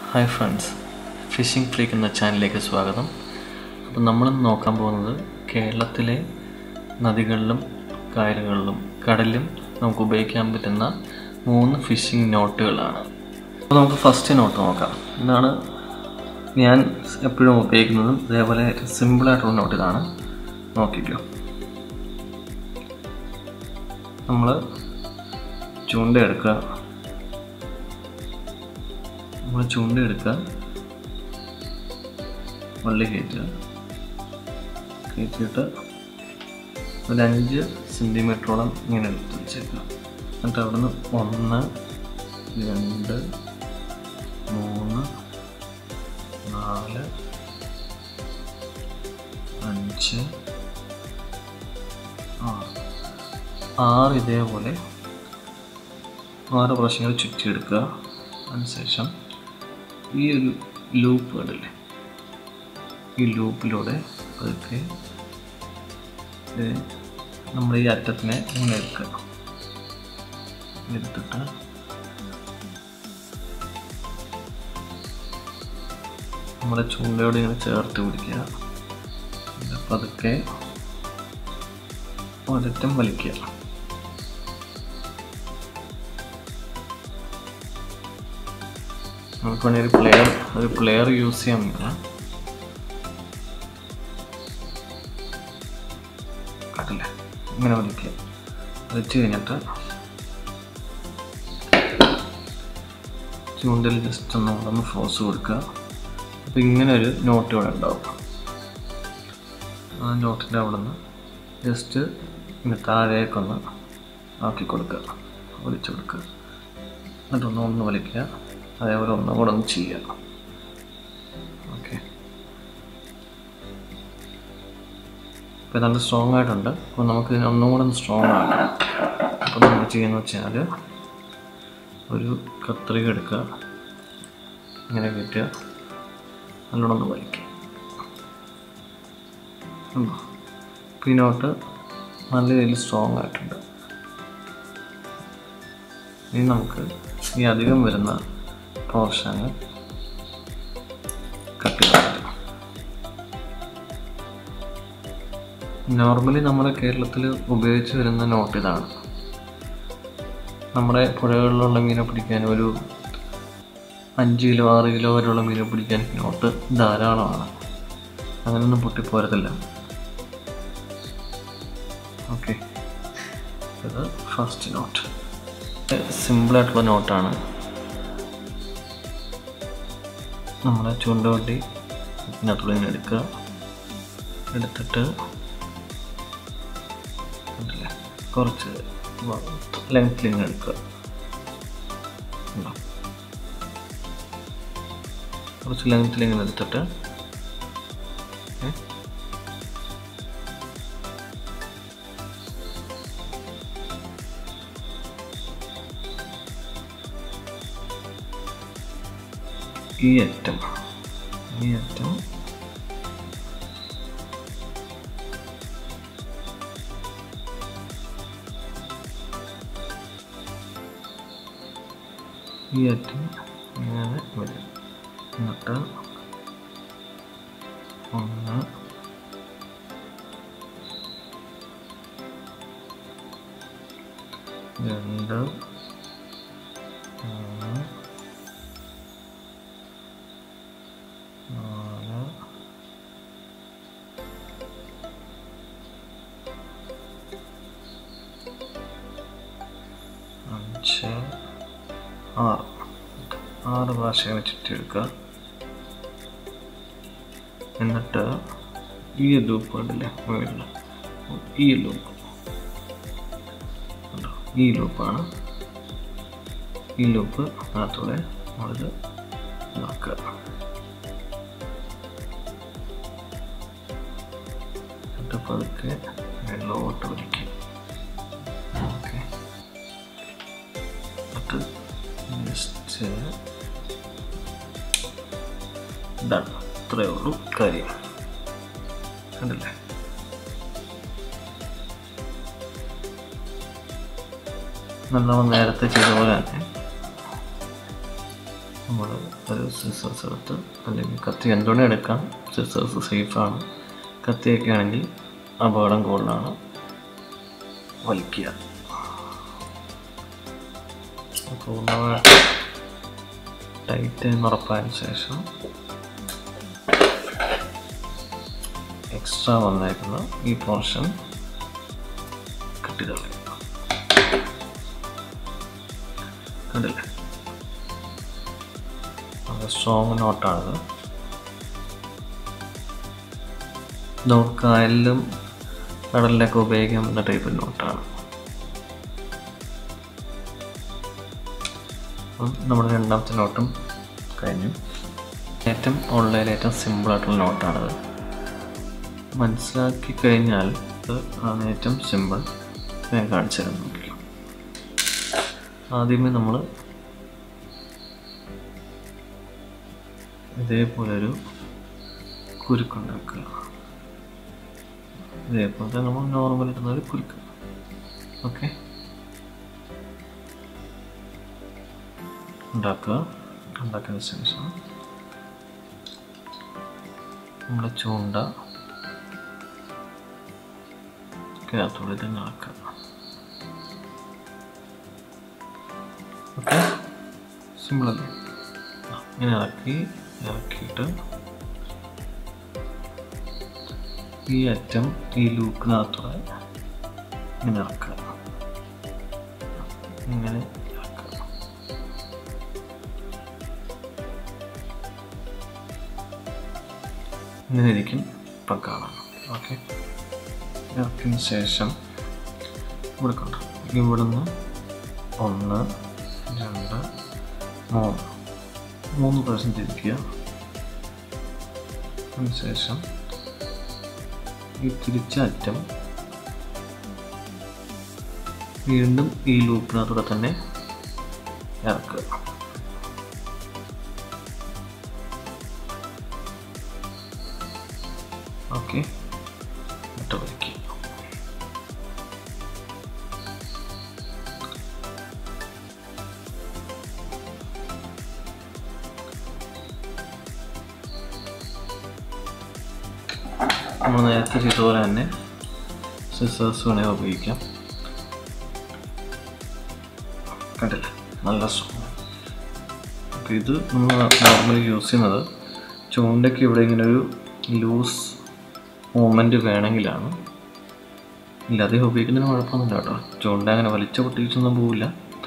Hi friends phishing freak എന്ന ചാനലിലേക്ക് സ്വാഗതം അപ്പോൾ നമ്മൾ നോക്കാൻ പോകുന്നത് കേരളത്തിലെ നദികളിലും കായലുകളിലും കടലിലും നമുക്ക് ഉപയോഗിക്കാൻ പറ്റുന്ന മൂന്ന് ഫിഷിംഗ് നോട്ടുകളാണ് അപ്പോൾ നമുക്ക് ഫസ്റ്റ് നോട്ട് നോക്കാം ഇതാണ് ഞാൻ എപ്പോഴും ഉപയോഗിക്കുന്നതും അതേപോലെ സിമ്പിളായിട്ടുള്ള നോട്ട് ഇതാണ് നോക്കിക്കോ നമ്മൾ ചൂണ്ട എടുക്കുക നമ്മൾ ചൂണ്ട എടുക്കുക വള്ളി കയറ്റുക കയറ്റിയിട്ട് ഒരു അഞ്ച് സെൻറ്റിമീറ്ററോളം ഇങ്ങനെ എടുത്ത് വെച്ചേക്കുക എന്നിട്ട് അവിടുന്ന് ഒന്ന് രണ്ട് മൂന്ന് നാല് അഞ്ച് ആറ് ആറ് ഇതേപോലെ ആറ് പ്രാവശ്യങ്ങൾ ചുറ്റിയെടുക്കുക അതിനുശേഷം ഈ ഒരു ലൂപ്പ് കണ്ടില്ലേ ഈ ലൂപ്പിലൂടെ പതുക്കെ നമ്മൾ ഈ അറ്റത്തിനെ ഇങ്ങനെ എടുക്കുക എടുത്തിട്ട് നമ്മുടെ ചൂണ്ടയോട് ഇങ്ങനെ ചേർത്ത് പിടിക്കുക പതുക്കെ ഒരറ്റം വലിക്കുക നമുക്ക് വേണമെങ്കിൽ ഒരു പ്ലെയർ ഒരു പ്ലെയർ യൂസ് ചെയ്യാൻ പറ്റില്ല കണ്ടില്ല ഇങ്ങനെ വലിക്കുക വലിച്ചു കഴിഞ്ഞിട്ട് ചൂണ്ടിൽ ജസ്റ്റ് ഒന്ന് ഒന്ന് ഫോഴ്സ് കൊടുക്കുക അപ്പോൾ ഇങ്ങനെ ഒരു നോട്ട് ഇവിടെ ഉണ്ടാവും ആ നോട്ടിൻ്റെ അവിടെ നിന്ന് ജസ്റ്റ് ഇങ്ങനെ താഴേക്കൊന്ന് ആക്കി കൊടുക്കുക വലിച്ചു കൊടുക്കുക എന്നിട്ടൊന്ന് ഒന്ന് വലിക്കുക അതേപോലെ ഒന്നും കൂടെ ഒന്ന് ചെയ്യുക ഓക്കെ ഇപ്പോൾ നല്ല സ്ട്രോങ് ആയിട്ടുണ്ട് അപ്പോൾ നമുക്ക് ഇതിനെ ഒന്നും കൂടെ ഒന്ന് സ്ട്രോങ് ആക്കാം അപ്പോൾ നമ്മൾ ചെയ്യുന്നത് വെച്ചാൽ ഒരു കത്രിക എടുക്കുക ഇങ്ങനെ കയറ്റുക നല്ലോണം ഒന്ന് വലിക്കുക അപ്പോൾ ഈ നോട്ട് നല്ല രീതിയിൽ സ്ട്രോങ് ആയിട്ടുണ്ട് ഇനി നമുക്ക് ഈ അധികം വരുന്ന പോർഷന് കട്ട് ചെയ്ത് നോർമലി നമ്മുടെ കേരളത്തിൽ ഉപയോഗിച്ച് വരുന്ന നോട്ട് ഇതാണ് നമ്മുടെ പുഴകളിലുള്ള മീനെ പിടിക്കാൻ ഒരു അഞ്ച് കിലോ ആറ് കിലോ വരെയുള്ള മീനെ പിടിക്കാൻ നോട്ട് ധാരാളമാണ് അങ്ങനെയൊന്നും പൊട്ടിപ്പോരത്തില്ല ഓക്കെ ഇത് ഫസ്റ്റ് നോട്ട് സിമ്പിളായിട്ടുള്ള നോട്ടാണ് നമ്മളെ ചൂണ്ടവണ്ടി ഇതിനകത്തുള്ള ഇങ്ങനെ എടുക്കുക എടുത്തിട്ട് കണ്ടില്ലേ കുറച്ച് ലെങ്ത്തിൽ ഇങ്ങനെ എടുക്കുക കുറച്ച് ലെങ്ത്തിൽ ഇങ്ങനെ എടുത്തിട്ട് ഈ അറ്റം ഈ അറ്റം ഈ അറ്റം ഇങ്ങനെ വരും എന്നിട്ട് ഒന്ന് രണ്ട് മൂന്ന് നാല് അഞ്ച് ആറ് ആറ് പ്രാവശ്യം ചുറ്റിയെടുക്കുക എന്നിട്ട് ഈ ലൂപ്പ് ഉണ്ടല്ലേ മുകളിൽ ഈ ലൂപ്പ് ഈ ലൂപ്പാണ് ഈ ലൂപ്പ് അതിനകത്തൂടെ നമ്മളിത് ഇതാക്കുക എന്നിട്ട് പതുക്കെ വെള്ളമോട്ട് വലിക്കും ഓക്കെ എന്നിട്ട് ജസ്റ്റ് ഇതാണ് ഇത്രയേ ഉള്ളൂ കാര്യം കണ്ടില്ലേ നല്ലോണം നേരത്തെ ചെയ്ത പോലെ തന്നെ നമ്മൾ ഒരു സിസേഴ്സ് എടുത്ത് അല്ലെങ്കിൽ കത്തി എന്തുകൊണ്ട് എടുക്കാം സിസേഴ്സ് സേഫാണ് കത്തിയൊക്കെ ആണെങ്കിൽ അപകടം കൂടുതലാണ് വലിക്കുക പൂർണ്ണമായിട്ട് ടൈറ്റ് എന്ന് ഉറപ്പായതിനു ശേഷം എക്സ്ട്രാ വന്നേക്കുന്ന ഈ പോർഷൻ കെട്ടിതള്ളി കണ്ടില്ലേ വളരെ സ്ട്രോങ് നോട്ടാണിത് നമുക്ക് കായലിലും കടലിലൊക്കെ ഉപയോഗിക്കാൻ പറ്റുന്ന ടൈപ്പ് നോട്ടാണ് അപ്പം നമ്മുടെ രണ്ടാമത്തെ നോട്ടും കഴിഞ്ഞു ഏറ്റവും ഓൺലൈനിൽ ഏറ്റവും സിമ്പിളായിട്ടുള്ള നോട്ടാണിത് മനസ്സിലാക്കി കഴിഞ്ഞാൽ ഇത് ആണ് ഏറ്റവും സിമ്പിൾ ഞാൻ കാണിച്ചു തരാൻ നോക്കില്ല ആദ്യമേ നമ്മൾ ഇതേപോലെ ഒരു കുരുക്കുണ്ടാക്കുക ഇതേപോലത്തെ നമ്മൾ നോർമൽ ഇടുന്ന ഒരു കുരുക്ക് ഓക്കെ ഉണ്ടാക്കുക ഉണ്ടാക്കിയതിന് ശേഷം നമ്മുടെ ചൂണ്ട അതിനകത്തൂടെ തന്നെ ഇളക്കുക ഓക്കെ സിമ്പിളല്ലേ ആ, ഇങ്ങനെ ഇറക്കി ഇറക്കിയിട്ട് ഈ അറ്റം ഈ ലൂപ്പിനകത്തൂടെ ഇങ്ങനെ ഇറക്കുക ഇങ്ങനെ ഇറക്കുക ഇങ്ങനെ ഇരിക്കും ഇപ്പം കാണാം ഓക്കെ ഇറക്കിയതിന് ശേഷം ഇവിടെ കണ്ടു ഇവിടുന്ന് ഒന്ന് രണ്ട് മൂന്ന് മൂന്ന് പ്രാവശ്യം തിരിക്കുക അതിനുശേഷം ഈ തിരിച്ച അറ്റം വീണ്ടും ഈ ലൂപ്പിനകത്തൂടെ തന്നെ ഇറക്കുക ഓക്കെ ഇട്ട് വയ്ക്കുക നമ്മൾ നേരത്തെ ചെയ്തപോലെ തന്നെ സിസേഴ്സ് വേണമെങ്കിൽ ഉപയോഗിക്കാം കണ്ടില്ലേ നല്ല സ്ട്രോങ് അപ്പോൾ ഇത് നമ്മൾ നോർമലി യൂസ് ചെയ്യുന്നത് ചൂണ്ടയ്ക്ക് ഇവിടെ ഇങ്ങനെ ഒരു ലൂസ് മൂവ്മെൻറ്റ് വേണമെങ്കിലാണ് ഇല്ല അദ്ദേഹം ഉപയോഗിക്കുന്നതിന് കുഴപ്പമൊന്നുമില്ല കേട്ടോ ചൂണ്ട അങ്ങനെ വലിച്ച പൊട്ടിച്ചൊന്നും പോവില്ല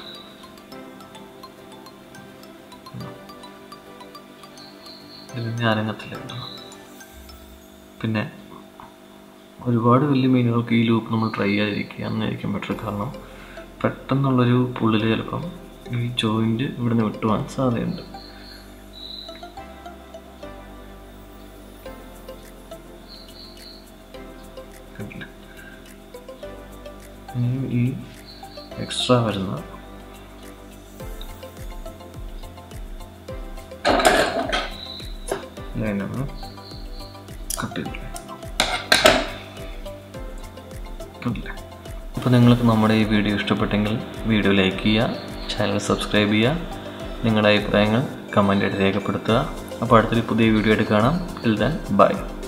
ഇത് ഞാനങ്ങത്തില്ല കേട്ടോ പിന്നെ ഒരുപാട് വലിയ മീനുകൾക്ക് ഈ ലൂപ്പ് നമ്മൾ ട്രൈ ചെയ്യാതിരിക്കുക എന്നായിരിക്കും ബെറ്റർ കാരണം പെട്ടെന്നുള്ളൊരു പുള്ളിൽ ചിലപ്പം ഈ ജോയിൻറ്റ് ഇവിടുന്ന് വിട്ടുപോകാൻ സാധ്യതയുണ്ട് കണ്ടില്ലേ? ഇനി ഈ എക്സ്ട്രാ വരുന്ന ലൈനൊന്ന് കട്ട് ചെയ്തില്ലേ കണ്ടില്ലേ അപ്പോൾ നിങ്ങൾക്ക് നമ്മുടെ ഈ വീഡിയോ ഇഷ്ടപ്പെട്ടെങ്കിൽ വീഡിയോ ലൈക്ക് ചെയ്യുക ചാനൽ സബ്സ്ക്രൈബ് ചെയ്യുക നിങ്ങളുടെ അഭിപ്രായങ്ങൾ കമൻ്റായിട്ട് രേഖപ്പെടുത്തുക അപ്പോൾ അടുത്തൊരു പുതിയ വീഡിയോ ആയിട്ട് കാണാം ടിൽ ദൻ ബൈ